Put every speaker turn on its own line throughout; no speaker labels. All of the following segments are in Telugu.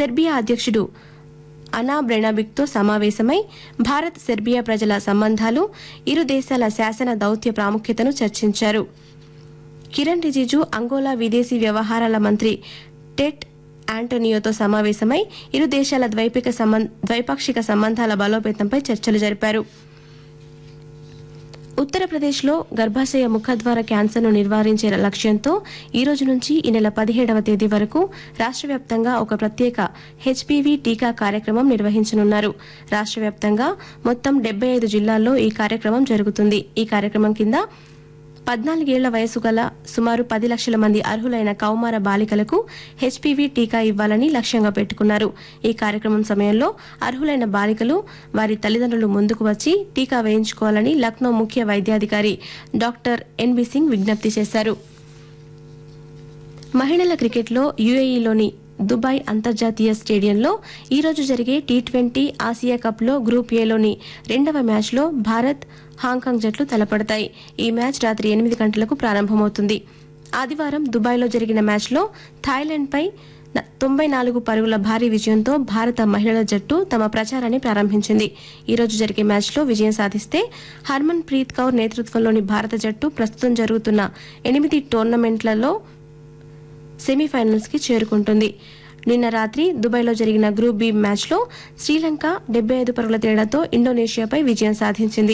సెర్బియా అధ్యక్షుడు అనా బ్రెనాబిక్తో సమావేశమై భారత్ సెర్బియా ప్రజల సంబంధాలు ఇరు దేశాల శాసన దౌత్య ప్రాముఖ్యతను చర్చించారు కిరణ్ రిజిజు అంగోలా విదేశీ వ్యవహారాల మంత్రి టెట్ యాంటోనియోతో సమావేశమై ఇరు దేశాల ద్వైపిక సంబం- ద్వైపాక్షిక సంబంధాల బలోపేతంపై చర్చలు జరిపారు ఉత్తరప్రదేశ్లో గర్భాశయ ముఖద్వార క్యాన్సర్ను నివారించే లక్ష్యంతో ఈ రోజు నుంచి ఈ నెల పదిహేడవ తేదీ వరకు రాష్ట్ర వ్యాప్తంగా ఒక ప్రత్యేక హెచ్పివి టీకా కార్యక్రమం నిర్వహించనున్నారు రాష్ట్ర వ్యాప్తంగా మొత్తం డెబ్బై ఐదు జిల్లాల్లో ఈ కార్యక్రమం జరుగుతుంది ఈ కార్యక్రమం కింద పద్నాలుగేళ్ల వయసు గల సుమారు పది లక్షల మంది అర్హులైన కౌమార బాలికలకు హెచ్పివి టీకా ఇవ్వాలని లక్ష్యంగా పెట్టుకున్నారు ఈ కార్యక్రమం సమయంలో అర్హులైన బాలికలు వారి తల్లిదండ్రులు ముందుకు వచ్చి టీకా వేయించుకోవాలని లక్నో ముఖ్య వైద్యాధికారి డాక్టర్ ఎన్బి సింగ్ విజ్ఞప్తి చేశారు మహిళల క్రికెట్లో యుఏఈలోని దుబాయ్ అంతర్జాతీయ స్టేడియంలో ఈ రోజు జరిగే టీ ట్వంటీ ఆసియా కప్లో గ్రూప్ ఏలోని రెండవ మ్యాచ్లో భారత్ హాంకాంగ్ జట్లు తలపడతాయి ఈ మ్యాచ్ రాత్రి ఎనిమిది గంటలకు ప్రారంభమవుతుంది ఆదివారం దుబాయ్లో జరిగిన మ్యాచ్లో థాయిలాండ్పై న- తొంభై నాలుగు పరుగుల భారీ విజయంతో భారత మహిళల జట్టు తమ ప్రచారాన్ని ప్రారంభించింది ఈ రోజు జరిగే మ్యాచ్లో విజయం సాధిస్తే హర్మన్ ప్రీత్ కౌర్ నేతృత్వంలోని భారత జట్టు ప్రస్తుతం జరుగుతున్న ఎనిమిది టోర్నమెంట్లలో సెమీఫైనల్స్ కి చేరుకుంటుంది నిన్న రాత్రి దుబాయ్లో జరిగిన గ్రూప్ బి మ్యాచ్లో శ్రీలంక డెబ్బై ఐదు పరుగుల తేడాతో ఇండోనేషియాపై విజయం సాధించింది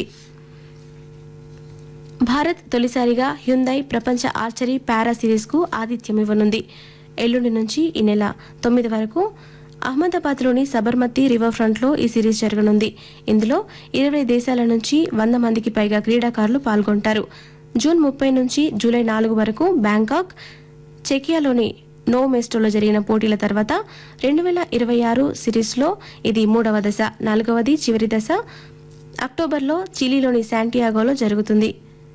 భారత్ తొలిసారిగా హ్యుందై ప్రపంచ ఆర్చరీ పారా సిరీస్కు ఆతిథ్యం ఇవ్వనుంది ఎల్లుండి నుంచి ఈ నెల తొమ్మిది వరకు అహ్మదాబాద్లోని సబర్మతి రివర్ ఫ్రంట్లో ఈ సిరీస్ జరగనుంది ఇందులో ఇరవై దేశాల నుంచి వంద మందికి పైగా క్రీడాకారులు పాల్గొంటారు జూన్ ముప్పై నుంచి జూలై నాలుగు వరకు బ్యాంకాక్ చెకియాలోని నో మెస్టోలో జరిగిన పోటీల తర్వాత రెండు వేల ఇరవై ఆరు సిరీస్లో ఇది మూడవ దశ నాలుగవది చివరి దశ అక్టోబర్లో చిలీలోని శాంటియాగోలో జరుగుతుంది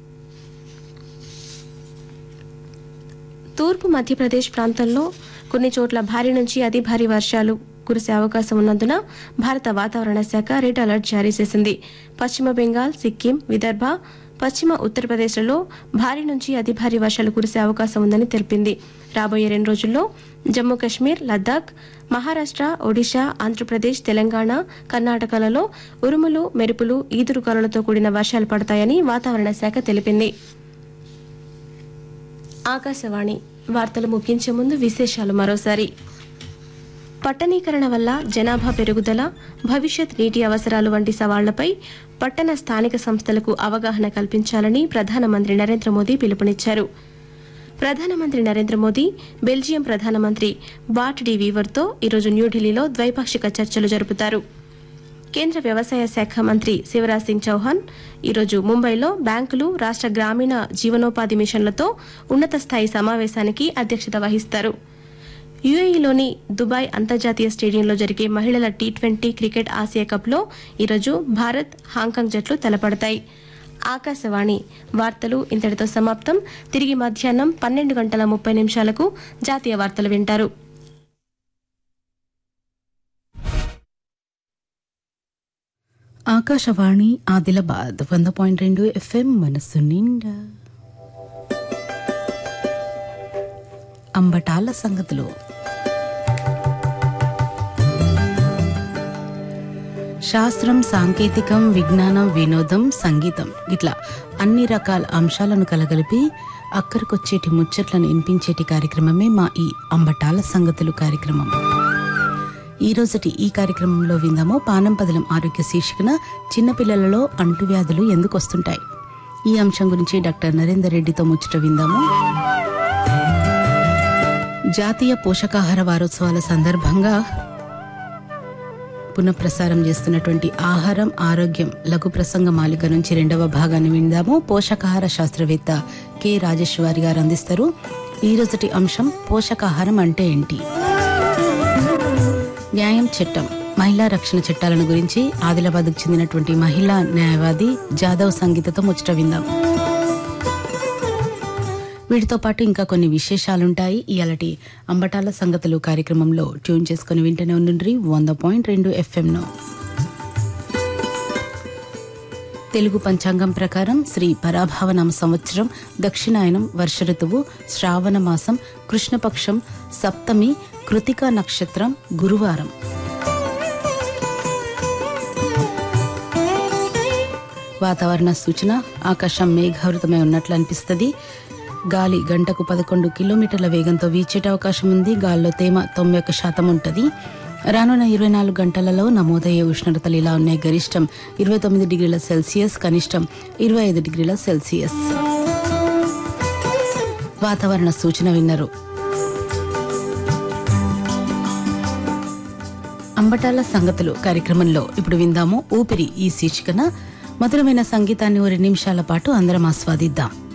తూర్పు మధ్యప్రదేశ్ ప్రాంతంలో కొన్ని చోట్ల భారీ నుంచి అతి భారీ వర్షాలు కురిసే అవకాశం ఉన్నందున భారత వాతావరణ శాఖ రెడ్ అలర్ట్ జారీ చేసింది పశ్చిమ బెంగాల్ సిక్కిం విదర్భ పశ్చిమ ఉత్తరప్రదేశ్లలో భారీ నుంచి అతి భారీ వర్షాలు కురిసే అవకాశం ఉందని తెలిపింది రాబోయే రెండు రోజుల్లో జమ్మూ కాశ్మీర్ లద్దాఖ్ మహారాష్ట్ర ఒడిశా ఆంధ్రప్రదేశ్ తెలంగాణ కర్ణాటకలలో ఉరుములు మెరుపులు ఈదురుగాలులతో కూడిన వర్షాలు పడతాయని వాతావరణ శాఖ తెలిపింది ఆకాశవాణి వార్తలు ముగించే ముందు విశేషాలు మరోసారి పట్టణీకరణ వల్ల జనాభా పెరుగుదల భవిష్యత్ నీటి అవసరాలు వంటి సవాళ్లపై పట్టణ స్థానిక సంస్థలకు అవగాహన కల్పించాలని ప్రధానమంత్రి నరేంద్ర మోదీ పిలుపునిచ్చారు ప్రధానమంత్రి నరేంద్ర మోదీ బెల్జియం ప్రధానమంత్రి బాట్ డి వీవర్తో ఈరోజు న్యూఢిల్లీలో ద్వైపాక్షిక చర్చలు జరుపుతారు కేంద్ర వ్యవసాయ శాఖ మంత్రి శివరాజ్ సింగ్ చౌహాన్ ఈరోజు ముంబైలో బ్యాంకులు రాష్ట్ర గ్రామీణ జీవనోపాధి మిషన్లతో ఉన్నత స్థాయి సమావేశానికి అధ్యక్షత వహిస్తారు యుఏఈలోని దుబాయ్ అంతర్జాతీయ స్టేడియంలో జరిగే మహిళల టీ ట్వంటీ క్రికెట్ ఆసియా కప్లో ఈరోజు భారత్ హాంకాంగ్ జట్లు తలపడతాయి ఆకాశవాణి వార్తలు ఇంతటితో సమాప్తం తిరిగి మధ్యాహ్నం పన్నెండు గంటల ముప్పై నిమిషాలకు జాతీయ వార్తలు వింటారు
ఆకాశవాణి ఆదిలాబాద్ వంద పాయింట్ రెండు ఎఫ్ఎం మనస్సు నిండా అంబటాల సంగతులు శాస్త్రం సాంకేతికం విజ్ఞానం వినోదం సంగీతం ఇట్లా అన్ని రకాల అంశాలను కలగలిపి అక్కడికొచ్చేటి ముచ్చట్లను వినిపించేటి కార్యక్రమమే మా ఈ అంబటాల సంగతులు కార్యక్రమం ఈ రోజుటి ఈ కార్యక్రమంలో విందాము పానం పదలం ఆరోగ్య శీర్షికన చిన్నపిల్లలలో అంటువ్యాధులు ఎందుకు వస్తుంటాయి ఈ అంశం గురించి డాక్టర్ నరేందర్ రెడ్డితో ముచ్చట విందాము జాతీయ పోషకాహార వారోత్సవాల సందర్భంగా పునఃప్రసారం చేస్తున్నటువంటి ఆహారం ఆరోగ్యం లఘు ప్రసంగ మాలిక నుంచి రెండవ భాగాన్ని విందాము పోషకాహార శాస్త్రవేత్త కె రాజేశ్వరి గారు అందిస్తారు ఈ రోజుటి అంశం పోషకాహారం అంటే ఏంటి న్యాయం చట్టం మహిళా రక్షణ చట్టాలను గురించి ఆదిలాబాద్కు చెందినటువంటి మహిళా న్యాయవాది జాదవ్ సంగీతతో ముచ్చట విందాం వీటితో పాటు ఇంకా కొన్ని విశేషాలుంటాయి ఇయాలటి అంబటాల సంగతులు కార్యక్రమంలో ట్యూన్ చేసుకుని వింటూనే ఉండండి వంద పాయింట్ రెండు ఎఫ్ఎంను తెలుగు పంచాంగం ప్రకారం శ్రీ పరాభావనామ సంవత్సరం దక్షిణాయనం వర్ష ఋతువు శ్రావణ మాసం కృష్ణపక్షం సప్తమి కృతికా నక్షత్రం గురువారం వాతావరణ సూచన ఆకాశం మేఘావృతమై ఉన్నట్లు అనిపిస్తుంది గాలి గంటకు పదకొండు కిలోమీటర్ల వేగంతో వీచేట అవకాశం ఉంది గాల్లో తేమ తొంభై ఒక్క శాతం ఉంటుంది రానున్న ఇరవై నాలుగు గంటలలో నమోదయ్యే ఉష్ణోగ్రతలు ఇలా ఉన్నాయి గరిష్టం ఇరవై తొమ్మిది డిగ్రీల సెల్సియస్ కనిష్టం ఇరవై ఐదు డిగ్రీల సెల్సియస్ వాతావరణ సూచన విన్నరు అంబటాల సంగతులు కార్యక్రమంలో ఇప్పుడు విందాము ఊపిరి ఈ శీర్షికన మధురమైన సంగీతాన్ని ఓ రెండు నిమిషాల పాటు అందరం ఆస్వాదిద్దాం